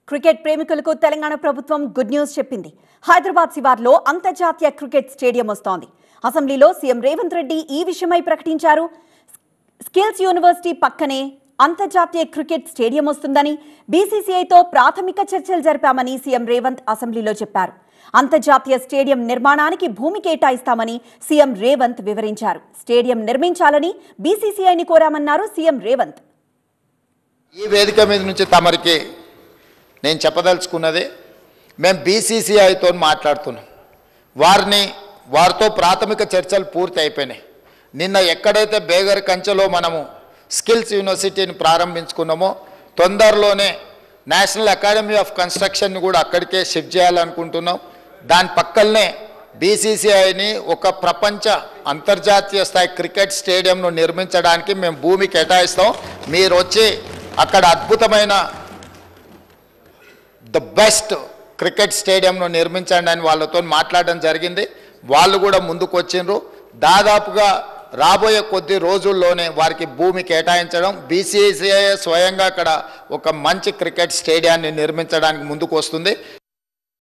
cricket ప్రేమికులకు తెలంగాణ ప్రభుత్వం good news చెప్పింది హైదరాబాద్ శివార్లో అంతర్జాతీయ క్రికెట్ స్టేడియం వస్తోంది అసెంబ్లీలో సీఎం రేవంత్ రెడ్డి ఈ విషయమై ప్రకటించారు స్కిల్స్ యూనివర్సిటీ పక్కనే అంతర్జాతీయ క్రికెట్ స్టేడియం వస్తుందని బీసీసీఐతో ప్రాథమిక చర్చలు జరిపామని సీఎం రేవంత్ అసెంబ్లీలో చెప్పారు అంతర్జాతీయ స్టేడియం నిర్మాణానికి భూమి కేటాయిస్తామని సీఎం రేవంత్ వివరించారు స్టేడియం నిర్మించాలని బీసీసీఐని కోరామన్నారు సీఎం రేవంత్ ఈ వేదిక మీద నుంచి తమరికి నేను చెప్పదలుచుకున్నది మేము బీసీసీఐతో మాట్లాడుతున్నాం వారిని వారితో ప్రాథమిక చర్చలు పూర్తి అయిపోయినాయి నిన్న ఎక్కడైతే బేగర్ కంచెలో మనము స్కిల్స్ యూనివర్సిటీని ప్రారంభించుకున్నామో తొందరలోనే నేషనల్ అకాడమీ ఆఫ్ కన్స్ట్రక్షన్ని కూడా అక్కడికే షిఫ్ట్ చేయాలనుకుంటున్నాం దాని పక్కనే బీసీసీఐని ఒక ప్రపంచ అంతర్జాతీయ స్థాయి క్రికెట్ స్టేడియంను నిర్మించడానికి మేము భూమి కేటాయిస్తాం మీరు వచ్చి అక్కడ అద్భుతమైన ద బెస్ట్ క్రికెట్ స్టేడియంను నిర్మించండి అని వాళ్ళతో మాట్లాడడం జరిగింది వాళ్ళు కూడా ముందుకు వచ్చిండ్రు దాదాపుగా రాబోయే కొద్ది రోజుల్లోనే వారికి భూమి కేటాయించడం బీసీసీఐ స్వయంగా అక్కడ ఒక మంచి క్రికెట్ స్టేడియాన్ని నిర్మించడానికి ముందుకు వస్తుంది